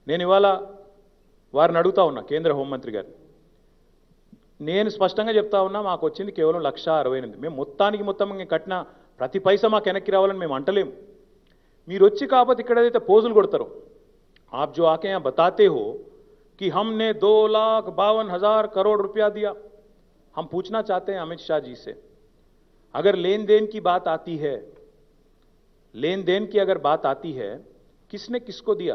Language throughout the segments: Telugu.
నేను ఇవాళ వారిని అడుగుతా ఉన్నా కేంద్ర హోంమంత్రి గారు నేను స్పష్టంగా చెప్తా ఉన్నా మాకు వచ్చింది కేవలం లక్ష అరవై ఎనిమిది మేము మొత్తానికి మొత్తం మేము కట్టిన ప్రతి పైసా మాకు వెనక్కి రావాలని మేము అంటలేము మీరు వచ్చి కాకపోతే ఇక్కడ ఏదైతే పోజులు కొడతారో आप जो आके यहाँ बताते हो कि हमने दो लाख बावन हजार करोड़ रुपया दिया हम पूछना चाहते हैं अमित शाह जी से अगर लेन देन की बात आती है लेन देन की अगर बात आती है किसने किसको दिया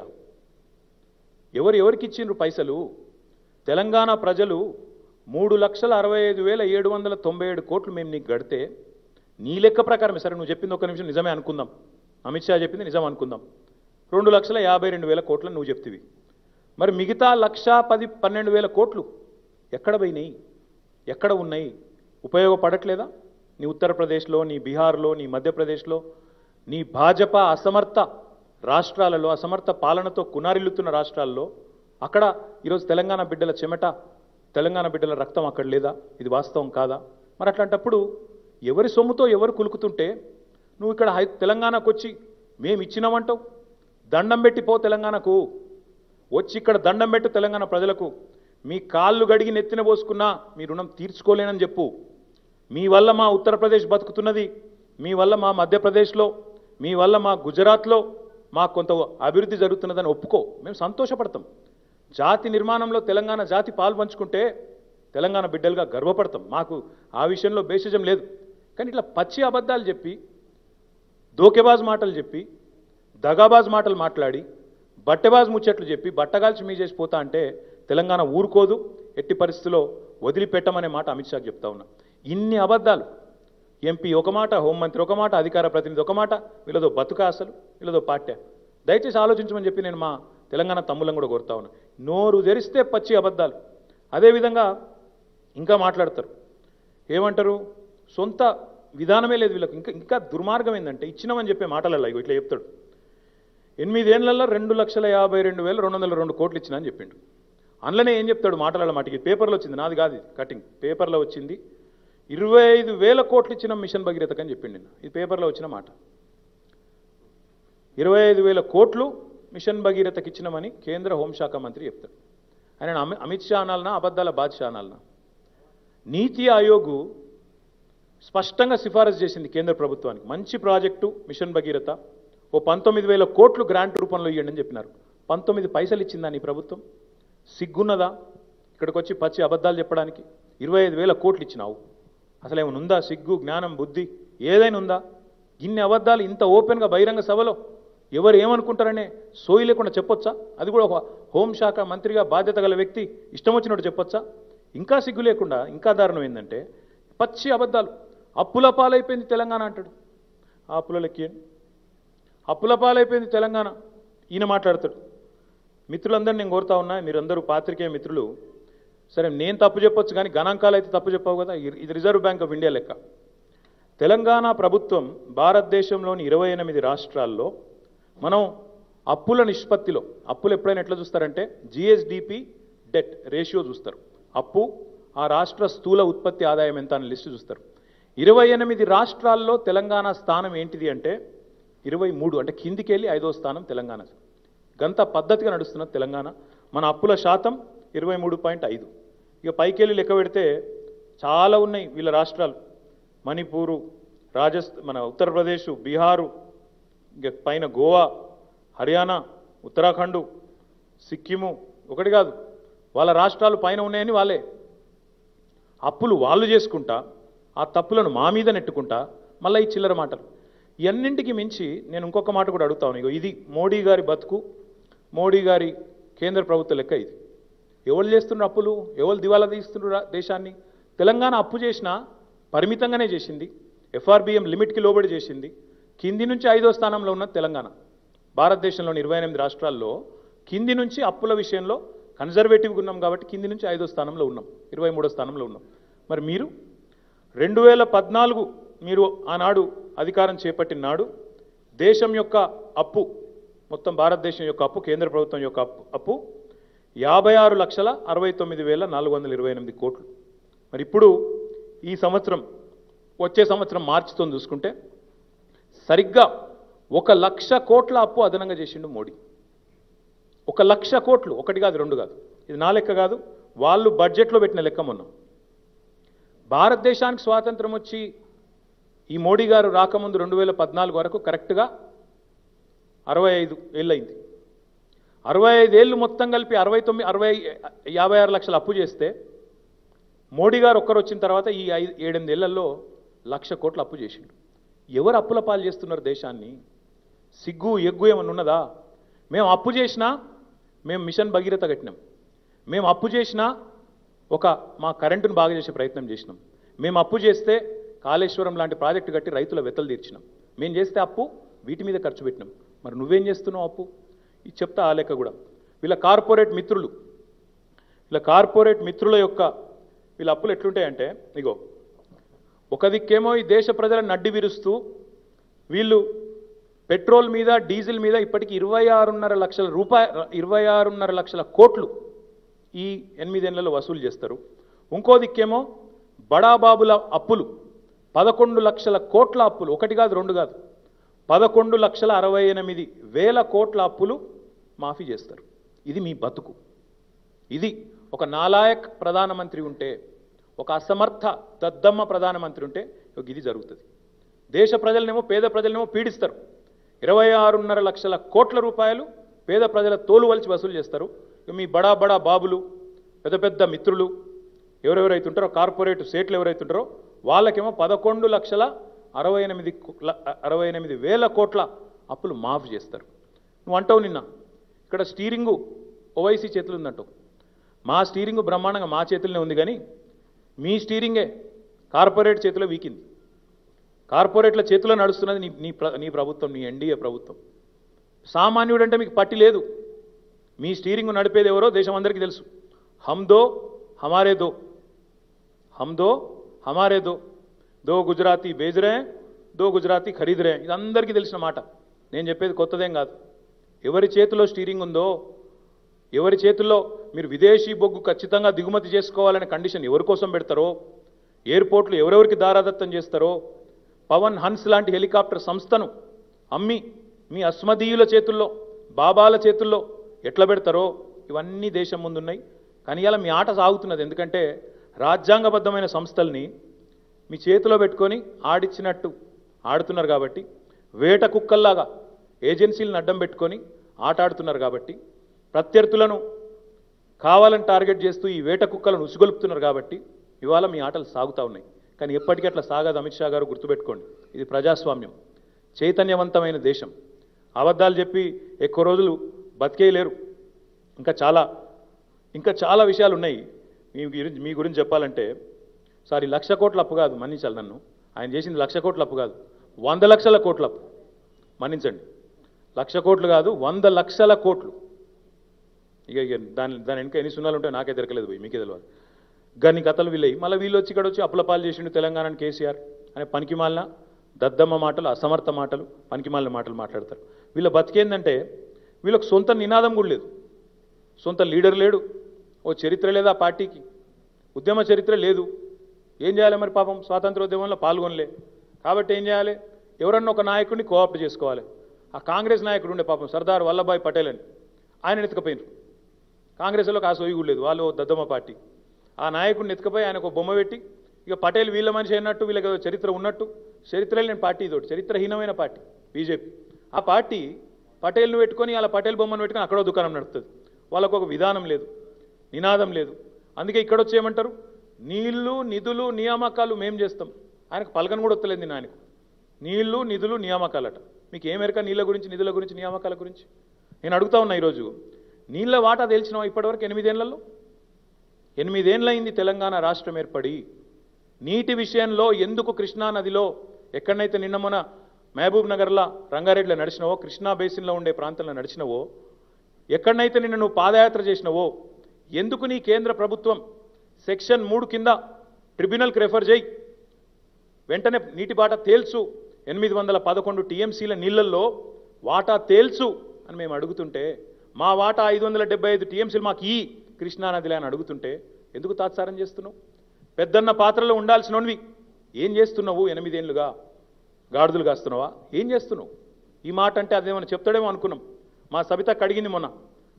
ఎవరు ఎవరికి ఇచ్చిండ్రు పైసలు తెలంగాణ ప్రజలు మూడు లక్షల అరవై ఐదు వేల ఏడు వందల తొంభై ఏడు కోట్లు మేము నీకు గడితే నీ లెక్క ప్రకారమే సరే నువ్వు చెప్పింది ఒక నిమిషం నిజమే అనుకుందాం అమిత్ షా చెప్పింది నిజం అనుకుందాం రెండు లక్షల యాభై రెండు వేల కోట్లు నువ్వు చెప్తివి మరి మిగతా లక్ష పది పన్నెండు వేల కోట్లు ఎక్కడ పోయినాయి ఎక్కడ ఉన్నాయి ఉపయోగపడట్లేదా నీ ఉత్తరప్రదేశ్లో నీ బీహార్లో నీ మధ్యప్రదేశ్లో నీ భాజపా అసమర్థ రాష్ట్రాలలో అసమర్థ పాలనతో కునారిల్లుతున్న రాష్ట్రాల్లో అక్కడ ఈరోజు తెలంగాణ బిడ్డల చెమట తెలంగాణ బిడ్డల రక్తం అక్కడ లేదా ఇది వాస్తవం కాదా మరి అట్లాంటప్పుడు ఎవరి సొమ్ముతో ఎవరు కులుకుతుంటే నువ్వు ఇక్కడ హై తెలంగాణకు వచ్చి మేము ఇచ్చినామంటావు దండం పెట్టి పో తెలంగాణకు వచ్చి ఇక్కడ దండం పెట్టు తెలంగాణ ప్రజలకు మీ కాళ్ళు గడిగి నెత్తిన పోసుకున్నా మీ రుణం తీర్చుకోలేనని చెప్పు మీ వల్ల మా ఉత్తరప్రదేశ్ బతుకుతున్నది మీ వల్ల మా మధ్యప్రదేశ్లో మీ వల్ల మా గుజరాత్లో మాకు కొంత అభివృద్ధి జరుగుతున్నదని ఒప్పుకో మేము సంతోషపడతాం జాతి నిర్మాణంలో తెలంగాణ జాతి పాలు పంచుకుంటే తెలంగాణ బిడ్డలుగా గర్వపడతాం మాకు ఆ విషయంలో బేసిజం లేదు కానీ ఇట్లా పచ్చి అబద్ధాలు చెప్పి దోకెబాజ్ మాటలు చెప్పి దగాబాజ్ మాటలు మాట్లాడి బట్టెబాజ్ ముచ్చట్లు చెప్పి బట్టగాల్చి మీ చేసి పోతా అంటే తెలంగాణ ఊరుకోదు ఎట్టి పరిస్థితిలో వదిలిపెట్టమనే మాట అమిత్ షాకి చెప్తా ఉన్నా ఇన్ని అబద్ధాలు ఎంపీ ఒక మాట హోంమంత్రి ఒక మాట అధికార ప్రతినిధి ఒక మాట వీళ్ళదో బతుక అసలు వీళ్ళదో పాఠ్య దయచేసి ఆలోచించమని చెప్పి నేను మా తెలంగాణ తమ్ములను కూడా కోరుతా ఉన్నా నోరు తెరిస్తే పచ్చి అబద్ధాలు అదేవిధంగా ఇంకా మాట్లాడతారు ఏమంటారు సొంత విధానమే లేదు వీళ్ళకి ఇంకా ఇంకా దుర్మార్గం ఏంటంటే ఇచ్చినామని చెప్పే మాటలలో ఇగో ఇట్లా చెప్తాడు ఎనిమిదేళ్లలో రెండు లక్షల యాభై రెండు వేల రెండు వందల రెండు కోట్లు ఇచ్చిన అని చెప్పిండు అందులోనే ఏం చెప్తాడు మాటల మాటికి పేపర్లో వచ్చింది నాది కాదు ఇది కటింగ్ పేపర్లో వచ్చింది ఇరవై ఐదు వేల కోట్లు ఇచ్చిన మిషన్ భగీరథకు అని చెప్పిండు నిన్న ఇది పేపర్లో వచ్చిన మాట ఇరవై ఐదు వేల కోట్లు మిషన్ భగీరథకి ఇచ్చినామని కేంద్ర హోంశాఖ మంత్రి చెప్తాడు ఆయన అమి- అమిత్ షా అనాలనా అబద్ధాల బాద్షా అనాలనా నీతి ఆయోగ్ స్పష్టంగా సిఫారసు చేసింది కేంద్ర ప్రభుత్వానికి మంచి ప్రాజెక్టు మిషన్ భగీరథ ఓ పంతొమ్మిది వేల కోట్లు గ్రాంట్ రూపంలో ఇవ్వండి అని చెప్పినారు పంతొమ్మిది పైసలు ఇచ్చిందా నీ ప్రభుత్వం సిగ్గున్నదా ఇక్కడికి వచ్చి పచ్చి అబద్ధాలు చెప్పడానికి ఇరవై ఐదు వేల కోట్లు ఇచ్చినావు అసలు ఏమైనా ఉందా సిగ్గు జ్ఞానం బుద్ధి ఏదైనా ఉందా ఇన్ని అబద్ధాలు ఇంత ఓపెన్గా బహిరంగ సభలో ఎవరు ఏమనుకుంటారనే సోయి లేకుండా చెప్పొచ్చా అది కూడా ఒక హోంశాఖ మంత్రిగా బాధ్యత గల వ్యక్తి ఇష్టం వచ్చినట్టు చెప్పొచ్చా ఇంకా సిగ్గు లేకుండా ఇంకా దారుణం ఏంటంటే పచ్చి అబద్ధాలు అప్పుల పాలైపోయింది తెలంగాణ అంటాడు ఆ అప్పుల లెక్కియండి అప్పుల పాలైపోయింది తెలంగాణ ఈయన మాట్లాడతాడు మిత్రులందరినీ నేను కోరుతా ఉన్నా మీరందరూ పాత్రికేయ మిత్రులు సరే నేను తప్పు చెప్పొచ్చు కానీ గణాంకాలు అయితే తప్పు చెప్పావు కదా ఇది- ఇది రిజర్వ్ బ్యాంక్ ఆఫ్ ఇండియా లెక్క తెలంగాణ ప్రభుత్వం భారతదేశంలోని ఇరవై ఎనిమిది రాష్ట్రాల్లో మనం అప్పుల నిష్పత్తిలో అప్పులు ఎప్పుడైనా ఎట్లా చూస్తారంటే జిఎస్డిపి డెట్ రేషియో చూస్తారు అప్పు ఆ రాష్ట్ర స్థూల ఉత్పత్తి ఆదాయం ఎంత అని లిస్టు చూస్తారు ఇరవై ఎనిమిది రాష్ట్రాల్లో తెలంగాణ స్థానం ఏంటిది అంటే ఇరవై మూడు అంటే కిందికి వెళ్ళి ఐదో స్థానం తెలంగాణ గంత పద్ధతిగా నడుస్తున్న తెలంగాణ మన అప్పుల శాతం ఇరవై మూడు పాయింట్ ఐదు ఇక పైకి వెళ్ళి లెక్క పెడితే చాలా ఉన్నాయి వీళ్ళ రాష్ట్రాలు మణిపూరు రాజస్థ్ మన ఉత్తరప్రదేశ్ బీహారు ఇక పైన గోవా హర్యానా ఉత్తరాఖండ్ సిక్కిము ఒకటి కాదు వాళ్ళ రాష్ట్రాలు పైన ఉన్నాయని వాళ్ళే అప్పులు వాళ్ళు చేసుకుంటా ఆ తప్పులను మా మీద నెట్టుకుంటా మళ్ళీ ఈ చిల్లర మాటలు ఇవన్నింటికి మించి నేను ఇంకొక మాట కూడా అడుగుతాను ఇగో ఇది మోడీ గారి బతుకు మోడీ గారి కేంద్ర ప్రభుత్వ లెక్క ఇది ఎవరు చేస్తున్నారు అప్పులు ఎవరు దివాలా తీస్తున్నారు రా- దేశాన్ని తెలంగాణ అప్పు చేసినా పరిమితంగానే చేసింది ఎఫ్ఆర్బిఎం లిమిట్కి లోబడి చేసింది కింది నుంచి ఐదో స్థానంలో ఉన్న తెలంగాణ భారతదేశంలోని ఇరవై ఎనిమిది రాష్ట్రాల్లో కింది నుంచి అప్పుల విషయంలో కన్జర్వేటివ్గా ఉన్నాం కాబట్టి కింది నుంచి ఐదో స్థానంలో ఉన్నాం ఇరవై మూడో స్థానంలో ఉన్నాం మరి మీరు రెండు వేల పద్నాలుగు మీరు ఆనాడు అధికారం చేపట్టిన నాడు దేశం యొక్క అప్పు మొత్తం భారతదేశం యొక్క అప్పు కేంద్ర ప్రభుత్వం యొక్క అప్పు అప్పు యాభై ఆరు లక్షల అరవై తొమ్మిది వేల నాలుగు వందల ఇరవై ఎనిమిది కోట్లు మరి ఇప్పుడు ఈ సంవత్సరం వచ్చే సంవత్సరం మార్చితో చూసుకుంటే సరిగ్గా ఒక లక్ష కోట్ల అప్పు అదనంగా చేసిండు మోడీ ఒక లక్ష కోట్లు ఒకటి కాదు రెండు కాదు ఇది నా లెక్క కాదు వాళ్ళు బడ్జెట్లో పెట్టిన లెక్క మొన్న భారతదేశానికి స్వాతంత్రం వచ్చి ఈ మోడీ గారు రాకముందు రెండు వేల పద్నాలుగు వరకు కరెక్ట్గా అరవై ఐదు ఏళ్ళయింది అరవై ఐదు ఏళ్ళు మొత్తం కలిపి అరవై తొమ్మిది అరవై యాభై ఆరు లక్షలు అప్పు చేస్తే మోడీ గారు ఒక్కరు వచ్చిన తర్వాత ఈ ఐదు ఏడెనిమిది ఏళ్లలో లక్ష కోట్లు అప్పు చేసిండు ఎవరు అప్పుల పాలు చేస్తున్నారు దేశాన్ని సిగ్గు ఎగ్గు ఏమన్నా ఉన్నదా మేము అప్పు చేసినా మేము మిషన్ భగీరథ కట్టినాం మేము అప్పు చేసినా ఒక మా కరెంటును బాగా చేసే ప్రయత్నం చేసినాం మేము అప్పు చేస్తే కాళేశ్వరం లాంటి ప్రాజెక్టు కట్టి రైతుల వెతలు తీర్చినాం మేము చేస్తే అప్పు వీటి మీద ఖర్చు పెట్టినాం మరి నువ్వేం చేస్తున్నావు అప్పు ఇది చెప్తా ఆ లెక్క కూడా వీళ్ళ కార్పొరేట్ మిత్రులు వీళ్ళ కార్పొరేట్ మిత్రుల యొక్క వీళ్ళ అప్పులు ఎట్లుంటాయంటే ఇగో ఒక దిక్కేమో ఈ దేశ ప్రజలను నడ్డి విరుస్తూ వీళ్ళు పెట్రోల్ మీద డీజిల్ మీద ఇప్పటికి ఇరవై ఆరున్నర లక్షల రూపాయ ఇరవై ఆరున్నర లక్షల కోట్లు ఈ ఎనిమిదేళ్లలో వసూలు చేస్తారు ఇంకో దిక్కేమో బడాబాబుల అప్పులు పదకొండు లక్షల కోట్ల అప్పులు ఒకటి కాదు రెండు కాదు పదకొండు లక్షల అరవై ఎనిమిది వేల కోట్ల అప్పులు మాఫీ చేస్తారు ఇది మీ బతుకు ఇది ఒక నాలాయక్ ప్రధానమంత్రి ఉంటే ఒక అసమర్థ దద్దమ్మ ప్రధానమంత్రి ఉంటే ఇగో ఇది జరుగుతుంది దేశ ప్రజలనేమో పేద ప్రజలనేమో పీడిస్తారు ఇరవై ఆరున్నర లక్షల కోట్ల రూపాయలు పేద ప్రజల తోలు వలిచి వసూలు చేస్తారు ఇక మీ బడా బడా బాబులు పెద్ద పెద్ద మిత్రులు ఎవరెవరైతే ఉంటారో కార్పొరేట్ సేట్లు ఎవరైతే ఉంటారో వాళ్ళకేమో పదకొండు లక్షల అరవై ఎనిమిది కు- ల- అరవై ఎనిమిది వేల కోట్ల అప్పులు మాఫ్ చేస్తారు నువ్వు అంటావు నిన్న ఇక్కడ స్టీరింగు ఓవైసీ చేతులు ఉందంటావు మా స్టీరింగ్ బ్రహ్మాండంగా మా చేతుల్లోనే ఉంది కానీ మీ స్టీరింగే కార్పొరేట్ చేతిలో వీకింది కార్పొరేట్ల చేతిలో నడుస్తున్నది నీ నీ ప్ర- నీ ప్రభుత్వం నీ ఎన్డీఏ ప్రభుత్వం సామాన్యుడు అంటే మీకు పట్టి లేదు మీ స్టీరింగ్ నడిపేది ఎవరో దేశం అందరికీ తెలుసు హమ్ దో హమారే దో హమ్ దో హమారే దో దో గుజరాతీ బేజ్ రే దో గుజరాతీ ఖరీద్ రే ఇది అందరికీ తెలిసిన మాట నేను చెప్పేది కొత్తదేం కాదు ఎవరి చేతిలో స్టీరింగ్ ఉందో ఎవరి చేతుల్లో మీరు విదేశీ బొగ్గు ఖచ్చితంగా దిగుమతి చేసుకోవాలనే కండిషన్ ఎవరి కోసం పెడతారో ఎయిర్పోర్ట్లు ఎవరెవరికి దారాదత్తం చేస్తారో పవన్ హన్స్ లాంటి హెలికాప్టర్ సంస్థను అమ్మి మీ అస్మదీయుల చేతుల్లో బాబాల చేతుల్లో ఎట్లా పెడతారో ఇవన్నీ దేశం ముందున్నాయి కానీ ఇలా మీ ఆట సాగుతున్నది ఎందుకంటే రాజ్యాంగబద్ధమైన సంస్థల్ని మీ చేతిలో పెట్టుకొని ఆడిచ్చినట్టు ఆడుతున్నారు కాబట్టి వేట కుక్కల్లాగా ఏజెన్సీలను అడ్డం పెట్టుకొని ఆట ఆడుతున్నారు కాబట్టి ప్రత్యర్థులను కావాలని టార్గెట్ చేస్తూ ఈ వేట కుక్కలను ఉసుగొలుపుతున్నారు కాబట్టి ఇవాళ మీ ఆటలు సాగుతూ ఉన్నాయి కానీ ఎప్పటికీ అట్లా సాగదు అమిత్ షా గారు గుర్తుపెట్టుకోండి ఇది ప్రజాస్వామ్యం చైతన్యవంతమైన దేశం అబద్ధాలు చెప్పి ఎక్కువ రోజులు బతికేయలేరు ఇంకా చాలా ఇంకా చాలా విషయాలు ఉన్నాయి మీ గురించి మీ గురించి చెప్పాలంటే సారీ లక్ష కోట్ల అప్పు కాదు మన్నించాలి నన్ను ఆయన చేసింది లక్ష కోట్ల అప్పు కాదు వంద లక్షల కోట్ల అప్పు మన్నించండి లక్ష కోట్లు కాదు వంద లక్షల కోట్లు ఇక ఇక దాని దాని వెనుక ఎన్ని సున్నాలు ఉంటాయో నాకే దొరకలేదు పోయి మీకే తెలియదు గన్ని కథలు వీళ్ళయి మళ్ళీ వీళ్ళు వచ్చి ఇక్కడ వచ్చి అప్పుల పాలు చేసిండు తెలంగాణని కేసీఆర్ అనే పనికిమాలిన దద్దమ్మ మాటలు అసమర్థ మాటలు పనికిమాలిన మాటలు మాట్లాడతారు వీళ్ళ బతికేందంటే వీళ్ళకి సొంత నినాదం కూడా లేదు సొంత లీడర్ లేడు ఓ చరిత్ర లేదా ఆ పార్టీకి ఉద్యమ చరిత్ర లేదు ఏం చేయాలి మరి పాపం స్వాతంత్రోద్యమంలో పాల్గొనలే కాబట్టి ఏం చేయాలి ఎవరన్నా ఒక నాయకుడిని కోఆప్ట్ చేసుకోవాలి ఆ కాంగ్రెస్ నాయకుడు ఉండే పాపం సర్దార్ వల్లభాయ్ పటేల్ అని ఆయన ఎత్తుకపోయినారు కాంగ్రెస్లో ఆ సోయి కూడా లేదు వాళ్ళు ఓ దద్దమ్మ పార్టీ ఆ నాయకుడిని ఎత్తుకపోయి ఆయనకు ఒక బొమ్మ పెట్టి ఇక పటేల్ వీళ్ళ మనిషి అయినట్టు వీళ్ళకి ఏదో చరిత్ర ఉన్నట్టు చరిత్ర లేని పార్టీ ఇదోటి చరిత్రహీనమైన పార్టీ బీజేపీ ఆ పార్టీ పటేల్ను పెట్టుకొని అలా పటేల్ బొమ్మను పెట్టుకొని అక్కడో దుకాణం నడుపుతుంది వాళ్ళకు ఒక విధానం లేదు నినాదం లేదు అందుకే ఇక్కడ వచ్చి ఏమంటారు నీళ్లు నిధులు నియామకాలు మేం చేస్తాం ఆయనకు పలకను కూడా వస్తలేదు నిన్న ఆయనకు నీళ్లు నిధులు నియామకాలట మీకు ఏమెరక నీళ్ళ గురించి నిధుల గురించి నియామకాల గురించి నేను అడుగుతా ఉన్నా ఈరోజు నీళ్ళ వాటా తెలిసినావా ఇప్పటివరకు ఎనిమిదేళ్లలో ఎనిమిదేండ్లయింది తెలంగాణ రాష్ట్రం ఏర్పడి నీటి విషయంలో ఎందుకు కృష్ణా నదిలో ఎక్కడనైతే నిన్న మొన్న మహబూబ్ నగర్లో రంగారెడ్డిలో నడిచినవో కృష్ణా బేసిన్లో ఉండే ప్రాంతంలో నడిచినవో ఎక్కడనైతే నిన్న నువ్వు పాదయాత్ర చేసినవో ఎందుకు నీ కేంద్ర ప్రభుత్వం సెక్షన్ మూడు కింద ట్రిబ్యునల్కి రెఫర్ చేయి వెంటనే నీటి బాట తేల్చు ఎనిమిది వందల పదకొండు టీఎంసీల నీళ్లలో వాటా తేల్చు అని మేము అడుగుతుంటే మా వాటా ఐదు వందల డెబ్బై ఐదు టీఎంసీలు మాకు ఈ కృష్ణానదిలే అని అడుగుతుంటే ఎందుకు తాత్సారం చేస్తున్నావు పెద్దన్న పాత్రలో ఉండాల్సినవి ఏం చేస్తున్నావు ఎనిమిదేళ్లుగా గాడిదలు కాస్తున్నావా ఏం చేస్తున్నావు ఈ మాట అంటే అదేమన్నా చెప్తాడేమో అనుకున్నాం మా సబిత కడిగింది మొన్న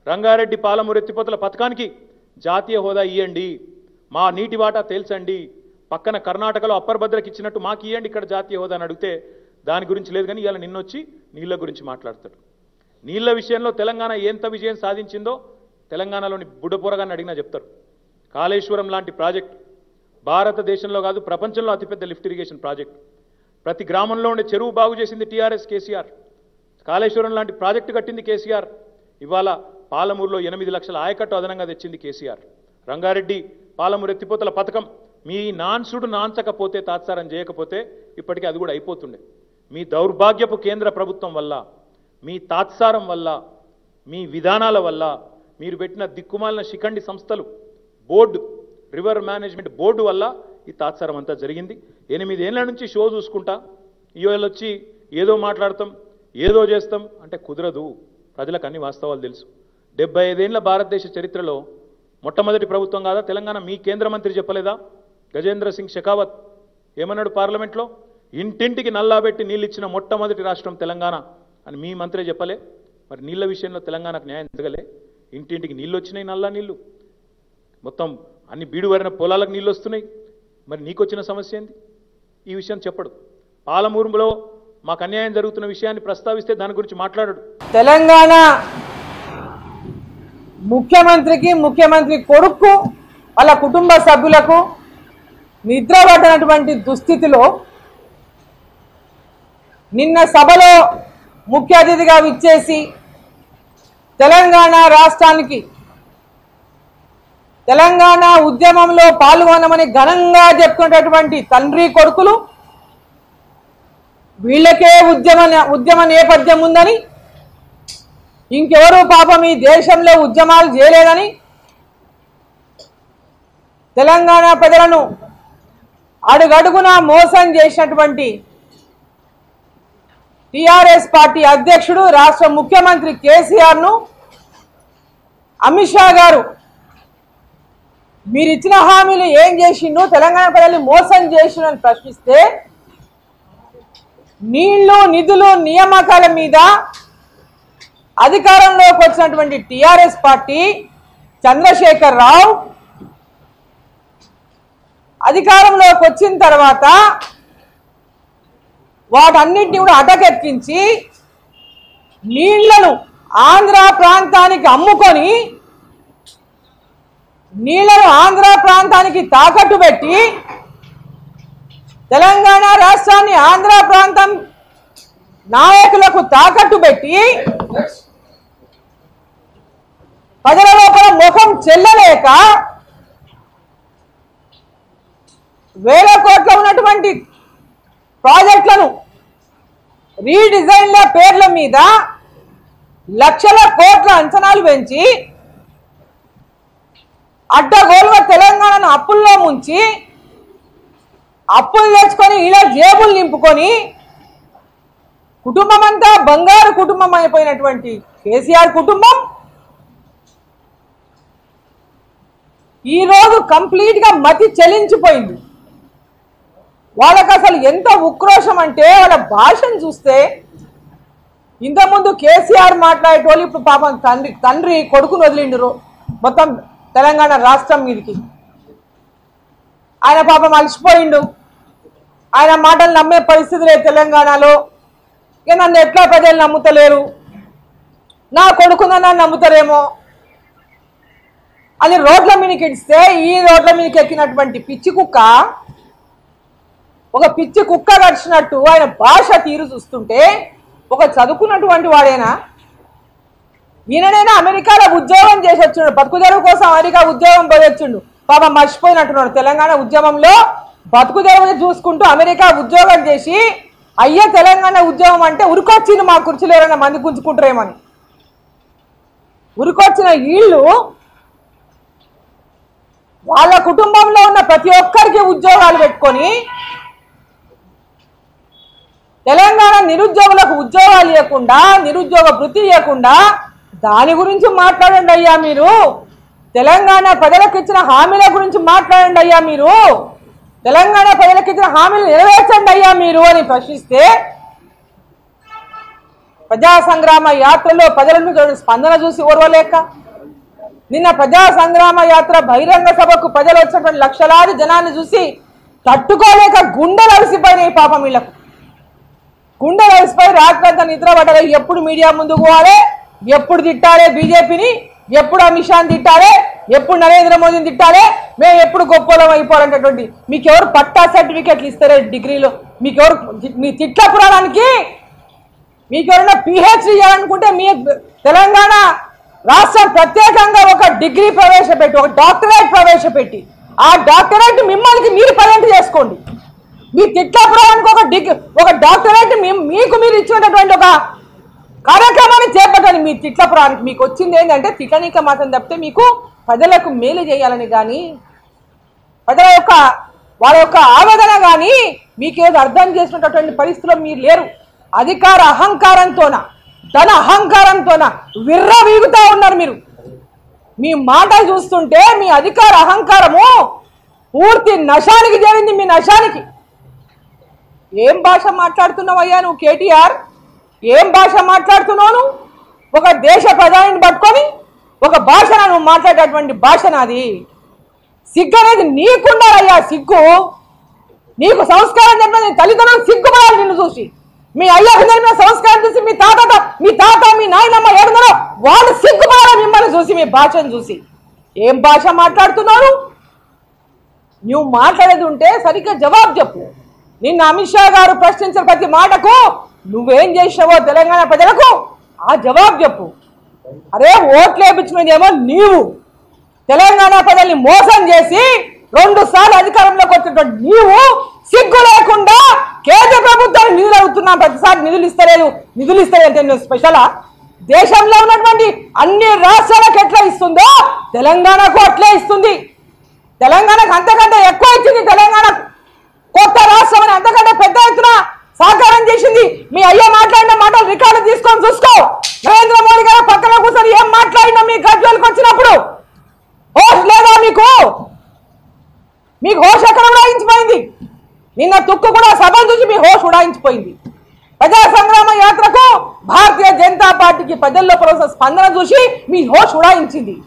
రంగారెడ్డి పాలమూరు ఎత్తిపోతల పథకానికి జాతీయ హోదా ఇవ్వండి మా నీటి వాటా తేల్చండి పక్కన కర్ణాటకలో అప్పర్ భద్రకి ఇచ్చినట్టు మాకు ఇవ్వండి ఇక్కడ జాతీయ హోదా అని అడిగితే దాని గురించి లేదు కానీ ఇవాళ నిన్నొచ్చి నీళ్ళ గురించి మాట్లాడతాడు నీళ్ళ విషయంలో తెలంగాణ ఎంత విజయం సాధించిందో తెలంగాణలోని బుడ్డపోరగాన్ని అడిగినా చెప్తారు కాళేశ్వరం లాంటి ప్రాజెక్ట్ భారతదేశంలో కాదు ప్రపంచంలో అతిపెద్ద లిఫ్ట్ ఇరిగేషన్ ప్రాజెక్ట్ ప్రతి గ్రామంలో ఉండే చెరువు బాగు చేసింది టీఆర్ఎస్ కేసీఆర్ కాళేశ్వరం లాంటి ప్రాజెక్టు కట్టింది కేసీఆర్ ఇవాళ పాలమూరులో ఎనిమిది లక్షల ఆయకట్టు అదనంగా తెచ్చింది కేసీఆర్ రంగారెడ్డి పాలమూరు ఎత్తిపోతల పథకం మీ నాన్సుడు నాంచకపోతే తాత్సారం చేయకపోతే ఇప్పటికీ అది కూడా అయిపోతుండే మీ దౌర్భాగ్యపు కేంద్ర ప్రభుత్వం వల్ల మీ తాత్సారం వల్ల మీ విధానాల వల్ల మీరు పెట్టిన దిక్కుమాలిన శిఖండి సంస్థలు బోర్డు రివర్ మేనేజ్మెంట్ బోర్డు వల్ల ఈ తాత్సారం అంతా జరిగింది ఎనిమిదేళ్ల నుంచి షో చూసుకుంటా ఇవాళ వచ్చి ఏదో మాట్లాడతాం ఏదో చేస్తాం అంటే కుదరదు ప్రజలకు అన్ని వాస్తవాలు తెలుసు డెబ్బై ఐదేళ్ల భారతదేశ చరిత్రలో మొట్టమొదటి ప్రభుత్వం కాదా తెలంగాణ మీ కేంద్ర మంత్రి చెప్పలేదా గజేంద్ర సింగ్ షెకావత్ ఏమన్నాడు పార్లమెంట్లో ఇంటింటికి నల్లాబెట్టి నీళ్ళు ఇచ్చిన మొట్టమొదటి రాష్ట్రం తెలంగాణ అని మీ మంత్రే చెప్పలే మరి నీళ్ళ విషయంలో తెలంగాణకు న్యాయం జరగలే ఇంటింటికి నీళ్ళు వచ్చినాయి నల్లా నీళ్ళు మొత్తం అన్ని బీడు వరిన పొలాలకు నీళ్ళు వస్తున్నాయి మరి నీకు వచ్చిన సమస్య ఏంది ఈ విషయం చెప్పడు పాలమూరులో మాకు అన్యాయం జరుగుతున్న విషయాన్ని ప్రస్తావిస్తే దాని గురించి మాట్లాడడు తెలంగాణ ముఖ్యమంత్రికి ముఖ్యమంత్రి కొడుకు వాళ్ళ కుటుంబ సభ్యులకు నిద్ర పట్టినటువంటి దుస్థితిలో నిన్న సభలో ముఖ్య అతిథిగా విచ్చేసి తెలంగాణ రాష్ట్రానికి తెలంగాణ ఉద్యమంలో పాల్గొనమని ఘనంగా చెప్పుకునేటటువంటి తండ్రి కొడుకులు వీళ్ళకే ఉద్యమ ఉద్యమ నేపథ్యం ఉందని ఇంకెవరు పాపం ఈ దేశంలో ఉద్యమాలు చేయలేదని తెలంగాణ ప్రజలను అడుగడుగునా మోసం చేసినటువంటి టిఆర్ఎస్ పార్టీ అధ్యక్షుడు రాష్ట్ర ముఖ్యమంత్రి కేసీఆర్ను అమిత్ షా గారు మీరు ఇచ్చిన హామీలు ఏం చేసిండు తెలంగాణ ప్రజల్ని మోసం చేసిండు అని ప్రశ్నిస్తే నీళ్లు నిధులు నియామకాల మీద అధికారంలోకి వచ్చినటువంటి టిఆర్ఎస్ పార్టీ చంద్రశేఖర్ రావు అధికారంలోకి వచ్చిన తర్వాత వాటన్నిటిని కూడా అటకెక్కించి నీళ్లను ఆంధ్ర ప్రాంతానికి అమ్ముకొని నీళ్లను ఆంధ్ర ప్రాంతానికి తాకట్టు పెట్టి తెలంగాణ రాష్ట్రాన్ని ఆంధ్ర ప్రాంతం నాయకులకు తాకట్టు పెట్టి ప్రజల లోపల ముఖం చెల్లలేక వేల కోట్ల ఉన్నటువంటి ప్రాజెక్టులను రీడిజైన్ల పేర్ల మీద లక్షల కోట్ల అంచనాలు పెంచి అడ్డగోలుగా తెలంగాణను అప్పుల్లో ముంచి అప్పులు తెచ్చుకొని ఇలా జేబులు నింపుకొని కుటుంబం అంతా బంగారు కుటుంబం అయిపోయినటువంటి కేసీఆర్ కుటుంబం ఈరోజు కంప్లీట్గా మతి చెలించిపోయింది వాళ్ళకి అసలు ఎంత ఉక్రోషం అంటే వాళ్ళ భాషను చూస్తే ఇంతకుముందు కేసీఆర్ మాట్లాడేటోళ్ళు ఇప్పుడు పాపం తండ్రి తండ్రి కొడుకును వదిలిండ్రు మొత్తం తెలంగాణ రాష్ట్రం మీదకి ఆయన పాపం అలసిపోయిండు ఆయన మాటలు నమ్మే పరిస్థితి లేదు తెలంగాణలో ఇక నన్ను ఎట్లా ప్రజలు నమ్ముతలేరు నా కొడుకునన్నా నమ్ముతారేమో అది రోడ్ల మీదకి ఇడిస్తే ఈ రోడ్ల మీదకి ఎక్కినటువంటి పిచ్చి కుక్క ఒక పిచ్చి కుక్క గడిచినట్టు ఆయన భాష తీరు చూస్తుంటే ఒక చదువుకున్నటువంటి వాడేనా ఈయననైనా అమెరికాలో ఉద్యోగం చేసి వచ్చిండు బతుకు తెరువు కోసం అమెరికా ఉద్యోగం పోయి వచ్చిండు పాపం మర్చిపోయినట్టున్నాడు తెలంగాణ ఉద్యమంలో బతుకు తెరువు చూసుకుంటూ అమెరికా ఉద్యోగం చేసి అయ్యే తెలంగాణ ఉద్యమం అంటే ఉరికొచ్చింది మా కుర్చీలో ఎవరైనా మంది గుంజుకుంటారేమని ఉరికొచ్చిన వీళ్ళు వాళ్ళ కుటుంబంలో ఉన్న ప్రతి ఒక్కరికి ఉద్యోగాలు పెట్టుకొని తెలంగాణ నిరుద్యోగులకు ఉద్యోగాలు ఇవ్వకుండా నిరుద్యోగ వృత్తి ఇవ్వకుండా దాని గురించి మాట్లాడండి అయ్యా మీరు తెలంగాణ ప్రజలకు ఇచ్చిన హామీల గురించి మాట్లాడండి అయ్యా మీరు తెలంగాణ ప్రజలకు ఇచ్చిన హామీలు నెరవేర్చండి అయ్యా మీరు అని ప్రశ్నిస్తే ప్రజా సంగ్రామ యాత్రలో ప్రజలను చూడండి స్పందన చూసి ఓర్వలేక నిన్న ప్రజా సంగ్రామ యాత్ర బహిరంగ సభకు ప్రజలు వచ్చినటువంటి లక్షలాది జనాన్ని చూసి తట్టుకోలేక గుండెలు అలసిపోయినాయి పాపం వీళ్ళకు గుండెలు అలసిపోయి రాత్రంతా నిద్ర పట్టలే ఎప్పుడు మీడియా ముందుకు పోవాలి ఎప్పుడు తిట్టాలి బీజేపీని ఎప్పుడు అమిత్ షాని తిట్టాలి ఎప్పుడు నరేంద్ర మోదీని తిట్టాలి మేము ఎప్పుడు గొప్పలం అయిపోవాలనేటువంటి మీకు ఎవరు పట్టా సర్టిఫికెట్లు ఇస్తారే డిగ్రీలో మీకు ఎవరు మీ తిట్ల పురాణానికి మీకు ఎవరైనా పిహెచ్డి చేయాలనుకుంటే మీ తెలంగాణ రాష్ట్రం ప్రత్యేకంగా ఒక డిగ్రీ ప్రవేశపెట్టి ఒక డాక్టరేట్ ప్రవేశపెట్టి ఆ డాక్టరేట్ మిమ్మల్ని మీరు ప్రజెంట్ చేసుకోండి మీ తిట్లాపురానికి ఒక డిగ్ ఒక డాక్టరేట్ మీ- మీకు మీరు ఇచ్చినటువంటి ఒక కార్యక్రమాన్ని చేపట్టాలి మీ తిట్లపురానికి మీకు వచ్చింది ఏంటంటే తిట్లనీక మాత్రం తప్పితే మీకు ప్రజలకు మేలు చేయాలని కానీ ప్రజల యొక్క వాళ్ళ యొక్క ఆవేదన కానీ మీకేదో అర్థం చేసినటువంటి పరిస్థితిలో మీరు లేరు అధికార అహంకారంతోన ధన అహంకారంతోన విర్ర వీగుతా ఉన్నారు మీరు మీ మాటలు చూస్తుంటే మీ అధికార అహంకారము పూర్తి నశానికి చేరింది మీ నశానికి ఏం భాష మాట్లాడుతున్నావయ్యా నువ్వు కేటీఆర్ ఏం భాష మాట్లాడుతున్నావు నువ్వు? ఒక దేశ ప్రధానిని పట్టుకొని ఒక భాష నువ్వు మాట్లాడేటువంటి భాష నాది సిగ్గు అనేది నీకుండాలయ్యా సిగ్గు నీకు సంస్కారం చెప్పిన నీ తల్లిదండ్రులు సిగ్గుపడాలి నిన్ను చూసి మీ అయ్యకు జరిపిన సంస్కారం చూసి మీ తాత మీ తాత మీ నాయనమ్మ ఏడున్నారో వాళ్ళు సిగ్గుపడాలి మిమ్మల్ని చూసి మీ భాషను చూసి ఏం భాష మాట్లాడుతున్నారు నువ్వు మాట్లాడేది ఉంటే సరిగ్గా జవాబు చెప్పు నిన్న అమిత్ షా గారు ప్రశ్నించిన ప్రతి మాటకు నువ్వేం చేసినావో తెలంగాణ ప్రజలకు ఆ జవాబు చెప్పు అరే ఓట్లు వేయించినదేమో నీవు తెలంగాణ ప్రజల్ని మోసం చేసి రెండు సార్లు అధికారంలోకి వచ్చినటువంటి నీవు సిగ్గు లేకుండా కేంద్ర ప్రభుత్వాన్ని నిధులు అడుగుతున్నాం ప్రతిసారి నిధులు ఇస్తలేదు నిధులు ఇస్తలేదు అంటే నువ్వు స్పెషలా దేశంలో ఉన్నటువంటి అన్ని రాష్ట్రాలకు ఎట్లా ఇస్తుందో తెలంగాణకు అట్లే ఇస్తుంది తెలంగాణకు అంతకంటే ఎక్కువ ఇచ్చింది తెలంగాణ కొత్త రాష్ట్రం అని అంతకంటే పెద్ద ఎత్తున సహకారం చేసింది మీ అయ్యో మాట్లాడిన మాటలు రికార్డు తీసుకొని చూసుకో నరేంద్ర మోడీ గారు పక్కన కూర్చొని ఏం మాట్లాడినా మీ గజ్వేల్కి వచ్చినప్పుడు హోష్ లేదా మీకు మీకు హోష్ ఎక్కడ ఉడాయించిపోయింది నిన్న తుక్కు కూడా సభను చూసి మీ హోష్ ఉడాయించిపోయింది ప్రజా సంగ్రామ యాత్రకు భారతీయ జనతా పార్టీకి ప్రజల్లో పరవలసిన స్పందన చూసి మీ హోష్ ఉడాయించింది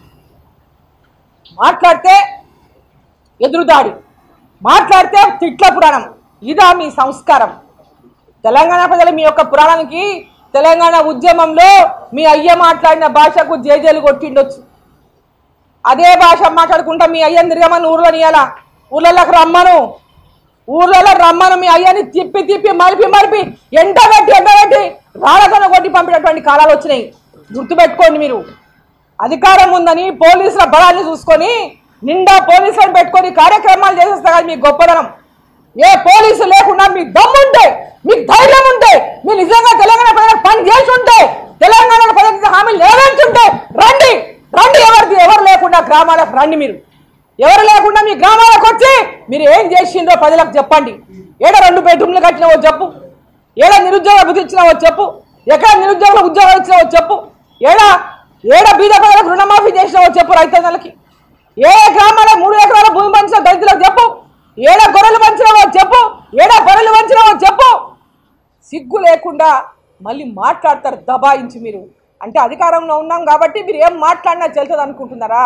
మాట్లాడితే ఎదురుదాడి మాట్లాడితే తిట్ల పురాణం ఇదా మీ సంస్కారం తెలంగాణ ప్రజలు మీ యొక్క పురాణానికి తెలంగాణ ఉద్యమంలో మీ అయ్య మాట్లాడిన భాషకు జేజేలు కొట్టిండొచ్చు అదే భాష మాట్లాడుకుంటా మీ అయ్యని తిరగమని ఊర్లో నియాల ఊర్లలోకి రమ్మను ఊర్లలో రమ్మను మీ అయ్యని తిప్పి తిప్పి మలిపి మలిపి ఎండబెట్టి ఎండబెట్టి రాళ్ళతోన కొట్టి పంపినటువంటి కాలాలు వచ్చినాయి గుర్తుపెట్టుకోండి మీరు అధికారం ఉందని పోలీసుల బలాన్ని చూసుకొని నిండా పోలీసులను పెట్టుకొని కార్యక్రమాలు చేసేస్తా కదా మీ గొప్పదనం ఏ పోలీసు లేకుండా మీకు దమ్ముంటే మీకు ధైర్యం ఉంటే మీరు నిజంగా తెలంగాణ ప్రజలకు పని చేసి ఉంటే తెలంగాణ ప్రజలకు హామీలు నెరవేర్చుంటే రండి రండి ఎవరికి ఎవరు లేకుండా గ్రామాలకు రండి మీరు ఎవరు లేకుండా మీ గ్రామాలకు వచ్చి మీరు ఏం చేసిందో ప్రజలకు చెప్పండి ఏడ రెండు బెడ్రూమ్లు కట్టినవో చెప్పు ఏడ నిరుద్యోగ బుద్ధి ఇచ్చినావో చెప్పు ఎక్కడ నిరుద్యోగులకు ఉద్యోగాలు ఇచ్చినావో చెప్పు ఏడ ఏడ బీద ప్రజలకు రుణమాఫీ చేసినావో చెప్పు రైతన్నలకి ఏ గ్రామాల మూడు ఎకరాల భూమి పంచిన దళితులకు చెప్పు ఏడ గొర్రెలు పంచినావో చెప్పు ఏడ బర్రెలు పంచినావో చెప్పు సిగ్గు లేకుండా మళ్ళీ మాట్లాడతారు దబాయించి మీరు అంటే అధికారంలో ఉన్నాం కాబట్టి మీరు ఏం మాట్లాడినా చెల్తుంది అనుకుంటున్నారా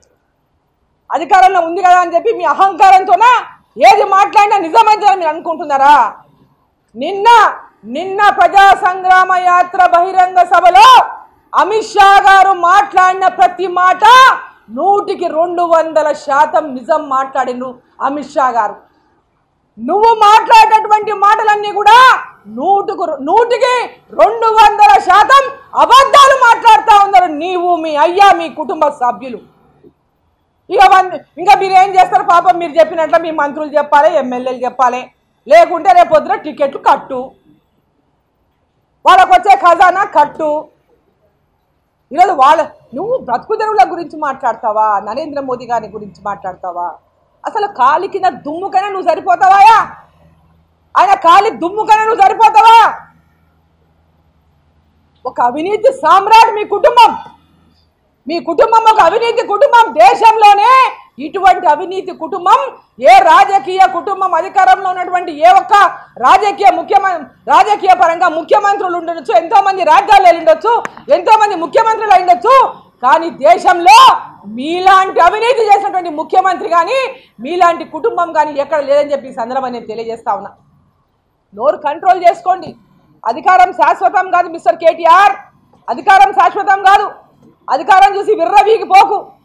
అధికారంలో ఉంది కదా అని చెప్పి మీ అహంకారంతోన ఏది మాట్లాడినా నిజమైందని మీరు అనుకుంటున్నారా నిన్న నిన్న ప్రజా సంగ్రామ యాత్ర బహిరంగ సభలో అమిత్ షా గారు మాట్లాడిన ప్రతి మాట నూటికి రెండు వందల శాతం నిజం మాట్లాడిండ్రు అమిత్ షా గారు నువ్వు మాట్లాడేటటువంటి మాటలన్నీ కూడా నూటుకు నూటికి రెండు వందల శాతం అబద్ధాలు మాట్లాడుతూ ఉన్నారు నీవు మీ అయ్యా మీ కుటుంబ సభ్యులు ఇక వన్- ఇంకా మీరు ఏం చేస్తారు పాపం మీరు చెప్పినట్లు మీ మంత్రులు చెప్పాలి ఎమ్మెల్యేలు చెప్పాలి లేకుంటే రేపు పొద్దున టికెట్లు కట్టు వాళ్ళకు వచ్చే ఖజానా కట్టు ఈరోజు వాళ్ళ నువ్వు బ్రతుకు తెరువుల గురించి మాట్లాడతావా నరేంద్ర మోదీ గారి గురించి మాట్లాడతావా అసలు కాలి కింద దుమ్ముకైనా నువ్వు సరిపోతావాయా ఆయన కాలి దుమ్ముకైనా నువ్వు సరిపోతావా ఒక అవినీతి సామ్రాట్ మీ కుటుంబం మీ కుటుంబం ఒక అవినీతి కుటుంబం దేశంలోనే ఇటువంటి అవినీతి కుటుంబం ఏ రాజకీయ కుటుంబం అధికారంలో ఉన్నటువంటి ఏ ఒక్క రాజకీయ ముఖ్యమంత్రి రాజకీయ పరంగా ముఖ్యమంత్రులు ఉండొచ్చు ఎంతో మంది రాజ్యాలు వెళ్ళిండొచ్చు ఎంతో మంది ముఖ్యమంత్రులు అయిండొచ్చు కానీ దేశంలో మీలాంటి అవినీతి చేసినటువంటి ముఖ్యమంత్రి కానీ మీలాంటి కుటుంబం కానీ ఎక్కడ లేదని చెప్పి ఈ సందర్భం నేను తెలియజేస్తా ఉన్నా నోరు కంట్రోల్ చేసుకోండి అధికారం శాశ్వతం కాదు మిస్టర్ కేటీఆర్ అధికారం శాశ్వతం కాదు అధికారం చూసి విర్రవీగిపోకు